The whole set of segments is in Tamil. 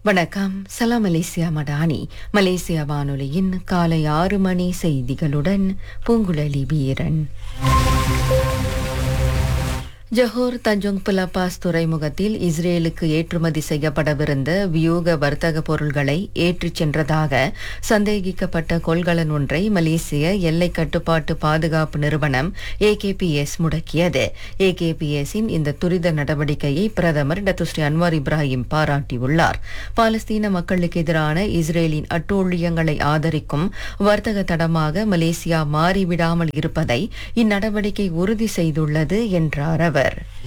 வணக்கம் சலாம் மலேசியா மடானி மலேசியா வானொலியின் காலை ஆறு மணி செய்திகளுடன் பூங்குழலி வீரன் ஜஹோர் தஞ்சோங் பிலபாஸ் துறைமுகத்தில் இஸ்ரேலுக்கு ஏற்றுமதி செய்யப்படவிருந்த வியூக வர்த்தக பொருள்களை ஏற்றிச் சென்றதாக சந்தேகிக்கப்பட்ட கொள்கலன் ஒன்றை மலேசிய எல்லை கட்டுப்பாட்டு பாதுகாப்பு நிறுவனம் ஏகேபிஎஸ் முடக்கியது ஏகேபிஎஸ்ஸின் இந்த துரித நடவடிக்கையை பிரதமர் டத்துஸ்ரீ அன்வார் இப்ராஹிம் பாராட்டியுள்ளார் பாலஸ்தீன மக்களுக்கு எதிரான இஸ்ரேலின் அட்டூழியங்களை ஆதரிக்கும் வர்த்தக தடமாக மலேசியா மாறிவிடாமல் இருப்பதை இந்நடவடிக்கை உறுதி செய்துள்ளது என்றார் அவர்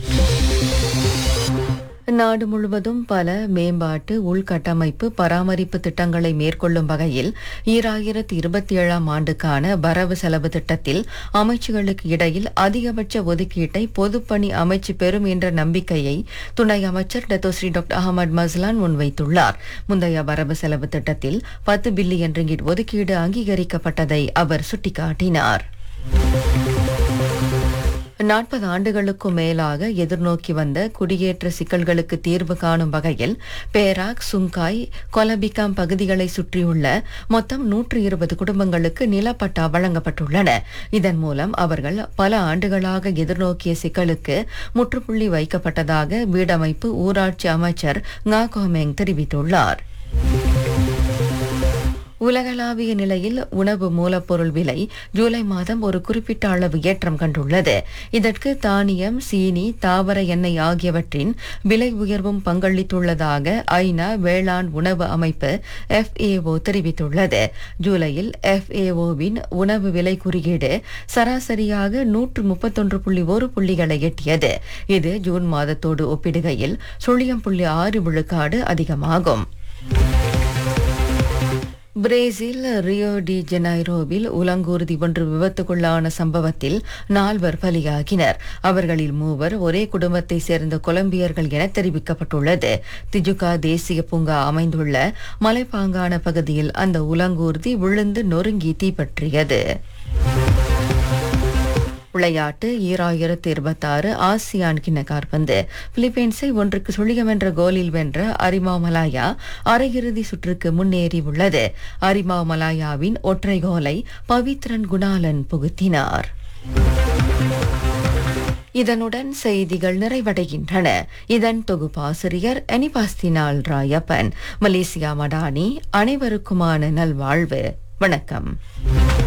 நாடு முழுவதும் பல மேம்பாட்டு உள்கட்டமைப்பு பராமரிப்பு திட்டங்களை மேற்கொள்ளும் வகையில் ஈராயிரத்தி இருபத்தி ஏழாம் ஆண்டுக்கான வரவு செலவு திட்டத்தில் அமைச்சுகளுக்கு இடையில் அதிகபட்ச ஒதுக்கீட்டை பொதுப்பணி அமைச்சு பெறும் என்ற நம்பிக்கையை துணை அமைச்சர் டத்தோஸ்ரீ டாக்டர் அகமது மஸ்லான் முன்வைத்துள்ளார் முந்தைய வரவு செலவு திட்டத்தில் பத்து பில்லியன் ரிங்கிட் ஒதுக்கீடு அங்கீகரிக்கப்பட்டதை அவர் சுட்டிக்காட்டினார் நாற்பது ஆண்டுகளுக்கும் மேலாக எதிர்நோக்கி வந்த குடியேற்ற சிக்கல்களுக்கு தீர்வு காணும் வகையில் பேராக் சுங்காய் கொலபிகாம் பகுதிகளை சுற்றியுள்ள மொத்தம் நூற்று இருபது குடும்பங்களுக்கு நிலப்பட்டா வழங்கப்பட்டுள்ளன இதன் மூலம் அவர்கள் பல ஆண்டுகளாக எதிர்நோக்கிய சிக்கலுக்கு முற்றுப்புள்ளி வைக்கப்பட்டதாக வீடமைப்பு ஊராட்சி அமைச்சர் ngா கோமெங் தெரிவித்துள்ளார் உலகளாவிய நிலையில் உணவு மூலப்பொருள் விலை ஜூலை மாதம் ஒரு குறிப்பிட்ட அளவு ஏற்றம் கண்டுள்ளது இதற்கு தானியம் சீனி தாவர எண்ணெய் ஆகியவற்றின் விலை உயர்வும் பங்களித்துள்ளதாக ஐநா வேளாண் உணவு அமைப்பு FAO தெரிவித்துள்ளது ஜூலையில் FAOவின் உணவு விலை குறியீடு சராசரியாக நூற்று முப்பத்தொன்று புள்ளி ஒரு புள்ளிகளை எட்டியது இது ஜூன் மாதத்தோடு ஒப்பிடுகையில் சுழியம் புள்ளி ஆறு விழுக்காடு அதிகமாகும் பிரேசில் ரியோ டி ஜெனைரோவில் உலங்கூர்தி ஒன்று விபத்துக்குள்ளான சம்பவத்தில் நால்வர் பலியாகினர் அவர்களில் மூவர் ஒரே குடும்பத்தைச் சேர்ந்த கொலம்பியர்கள் என தெரிவிக்கப்பட்டுள்ளது திஜுகா தேசிய பூங்கா அமைந்துள்ள மலைப்பாங்கான பகுதியில் அந்த உலங்கூர்தி விழுந்து நொறுங்கி தீப்பற்றியது விளையாட்டு ஈராயிரத்து இருபத்தாறு ஆசியான் கிண்ண காற்பந்து பிலிப்பைன்ஸை ஒன்றுக்கு சுழியம் என்ற கோலில் வென்ற அரிமா மலாயா அரையிறுதி சுற்றுக்கு முன்னேறி உள்ளது அரிமா மலாயாவின் ஒற்றை கோலை பவித்ரன் குணாலன் புகுத்தினார் இதனுடன் செய்திகள் நிறைவடைகின்றன இதன் தொகுப்பாசிரியர் அனிபாஸ்தினால் ராயப்பன் மலேசியா மடானி அனைவருக்குமான நல்வாழ்வு வணக்கம்